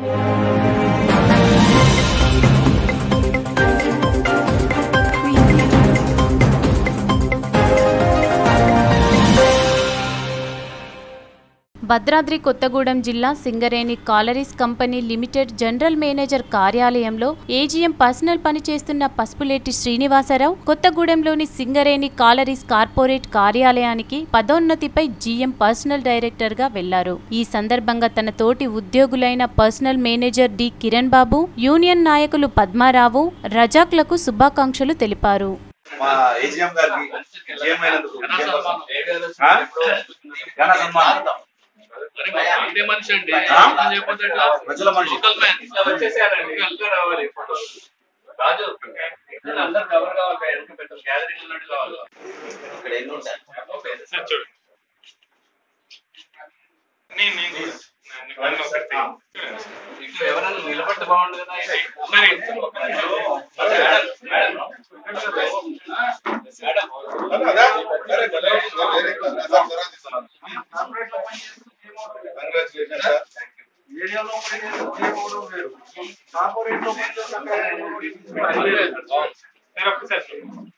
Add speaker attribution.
Speaker 1: భద్రాద్రి కొత్తగూడెం జిల్లా Singareni collieries company limited general manager కార్యాలయంలో AGM personnel పనిచేస్తున్న పసుపులేటి శ్రీనివాసరావు కొత్తగూడెంలోని సింగరేణి కాలరీస్ కార్పొరేట్ కార్యాలయానికి పదోన్నతిపై జీఎం పర్సనల్ డైరెక్టర్ గా వెళ్లారు ఈ సందర్భంగా తన తోటి ఉద్యోగులైన personnel manager D Kiran Babu union నాయకులు పద్మారావు రజాక్లకు శుభాకాంక్షలు తెలిపారు
Speaker 2: మా ఏజీఎం గారికి జీఎం అయినందుకు జీఎం కోసం. ఆ? ఘన సన్మానం.
Speaker 3: ఇదే మనిషి అండి
Speaker 2: ఆ?
Speaker 3: ఏం చెప్పొద్దు ఎట్లా?
Speaker 2: ప్రజల మనిషి.
Speaker 3: Local man. ఇట్లా వచ్చేసేయాలండి. ఇంకా రావాలి. రాజు అందరు కవర్ కావాలి వెనక పెట్టాలి. గ్యాదరింగ్ ఉన్నట్టు కావాలి
Speaker 2: ఇక్కడ ఎన్ని ఉంటాయి
Speaker 3: ఓకే
Speaker 4: సార్ చూడు నేను నేను కూడా. నన్ను నన్ను ఒకటి
Speaker 3: ఇంకా ఎవరైనా నిలబడితే బాగుండు కదా
Speaker 4: మరి
Speaker 2: ఏరియాలో కార్పొరేట్
Speaker 4: సార్ ఒక్కసారి చూడు.